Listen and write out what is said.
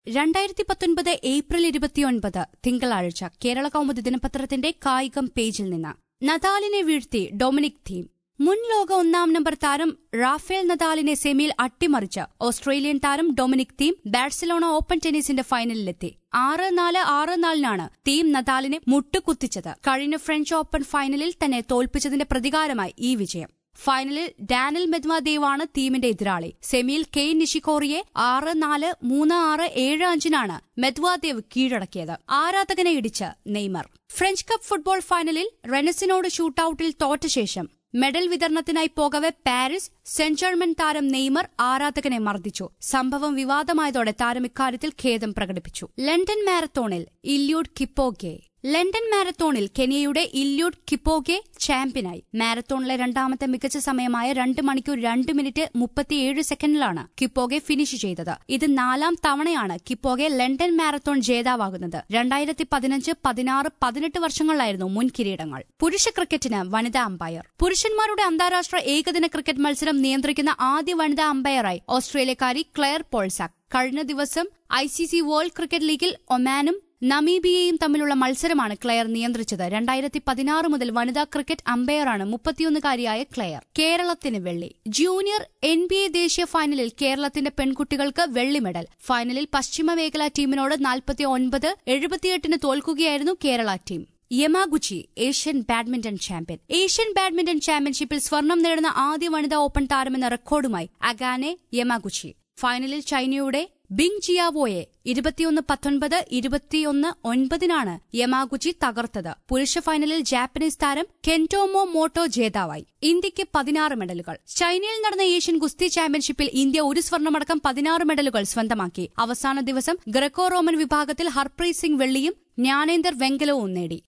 രണ്ടായിരത്തി പത്തൊൻപത് ഏപ്രിൽ ഇരുപത്തിയൊൻപത് തിങ്കളാഴ്ച കേരള കൗമുദി ദിനപത്രത്തിന്റെ കായികം പേജിൽ നിന്ന് നദാലിനെ വീഴ്ത്തി ഡൊമിനിക് തീം മുൻ ലോക ഒന്നാം നമ്പർ താരം റാഫേൽ നദാലിനെ സെമിയിൽ അട്ടിമറിച്ച് ഓസ്ട്രേലിയൻ താരം ഡൊമിനിക് തീം ബാഴ്സലോണ ഓപ്പൺ ടെന്നീസിന്റെ ഫൈനലിലെത്തി ആറ് നാല് ആറ് നാലിനാണ് തീം നദാലിനെ മുട്ടുകുത്തിച്ചത് കഴിഞ്ഞ ഫ്രഞ്ച് ഓപ്പൺ ഫൈനലിൽ തന്നെ തോൽപ്പിച്ചതിന്റെ പ്രതികാരമായി ഈ വിജയം ഫൈനലിൽ ഡാനിൽ മെദ്വാദേവാണ് ടീമിന്റെ എതിരാളി സെമിയിൽ കെയ് നിഷിക്കോറിയെ ആറ് നാല് മൂന്ന് ആറ് ഏഴ് അഞ്ചിനാണ് മെദ്വാദേവ് കീഴടക്കിയത് ആരാധകനെ ഇടിച്ച് നെയ്മർ ഫ്രഞ്ച് കപ്പ് ഫുട്ബോൾ ഫൈനലിൽ റെനസിനോട് ഷൂട്ടൌട്ടിൽ തോറ്റ ശേഷം മെഡൽ വിതരണത്തിനായി പോകവെ പാരീസ് സെന്റ് ജർമൻ താരം നെയ്മർ ആരാധകനെ മർദ്ദിച്ചു സംഭവം വിവാദമായതോടെ താരം ഇക്കാര്യത്തിൽ ഖേദം പ്രകടിപ്പിച്ചു ലണ്ടൻ മാരത്തോണിൽ ഇല്യൂഡ് കിപ്പോഗെ ലണ്ടൻ മാരത്തോണിൽ കെനിയയുടെ ഇല്യൂഡ് കിപ്പോഗെ ചാമ്പ്യനായി മാരത്തോണിലെ രണ്ടാമത്തെ മികച്ച സമയമായ രണ്ട് മണിക്കൂർ രണ്ട് മിനിറ്റ് മുപ്പത്തിയേഴ് സെക്കൻഡിലാണ് കിപ്പോഗെ ഫിനിഷ് ചെയ്തത് ഇത് നാലാം തവണയാണ് കിപ്പോഗെ ലണ്ടൻ മാരത്തോൺ ജേതാവാകുന്നത് രണ്ടായിരത്തി പതിനഞ്ച് പതിനാറ് പതിനെട്ട് വർഷങ്ങളിലായിരുന്നു മുൻ കിരീടങ്ങൾ പുരുഷ ക്രിക്കറ്റിന് വനിതാ അമ്പയർ പുരുഷന്മാരുടെ അന്താരാഷ്ട്ര ഏകദിന ക്രിക്കറ്റ് മത്സരം നിയന്ത്രിക്കുന്ന ആദ്യ വനിതാ അമ്പയറായി ഓസ്ട്രേലിയക്കാരി ക്ലെയർ പോൾസാക്ക് കഴിഞ്ഞ ദിവസം I C C World Cricket ലീഗിൽ ഒമാനും നമീബിയയും തമ്മിലുള്ള മത്സരമാണ് ക്ലെയർ നിയന്ത്രിച്ചത് രണ്ടായിരത്തി പതിനാറ് മുതൽ വനിതാ ക്രിക്കറ്റ് അമ്പയറാണ് മുപ്പത്തിയൊന്നുകാരിയായ ക്ലെയർ കേരളത്തിന് വെള്ളി ജൂനിയർ എൻ ബി എ ദേശീയ ഫൈനലിൽ കേരളത്തിന്റെ പെൺകുട്ടികൾക്ക് വെള്ളി മെഡൽ ഫൈനലിൽ പശ്ചിമ മേഖലാ ടീമിനോട് നാൽപ്പത്തി ഒൻപത് എഴുപത്തിയെട്ടിന് തോൽക്കുകയായിരുന്നു Kerala team Yamaguchi Asian badminton champion Asian badminton ചാമ്പ്യൻഷിപ്പിൽ സ്വർണം നേടുന്ന ആദ്യ വനിതാ ഓപ്പൺ താരമെന്ന റെക്കോർഡുമായി അഗാനെ യമഗുച്ചി ഫൈനലിൽ ചൈനയുടെ ബിങ് ജിയാവോയെ ഇരുപത്തിയൊന്ന് പത്തൊൻപത് ഇരുപത്തിയൊന്ന് ഒൻപതിനാണ് യമാഗുച്ചി തകർത്തത് പുരുഷ ഫൈനലിൽ ജാപ്പനീസ് താരം കെന്റോമോ മോട്ടോ ജേതാവായി ഇന്ത്യയ്ക്ക് പതിനാറ് മെഡലുകൾ ചൈനയിൽ നടന്ന ഏഷ്യൻ ഗുസ്തി ചാമ്പ്യൻഷിപ്പിൽ ഇന്ത്യ ഒരു സ്വർണമടക്കം പതിനാറ് മെഡലുകൾ സ്വന്തമാക്കി അവസാന ദിവസം ഗ്രക്കോ റോമൻ വിഭാഗത്തിൽ ഹർപ്രീത് സിംഗ് വെള്ളിയും ജ്ഞാനേന്ദർ വെങ്കലവും നേടി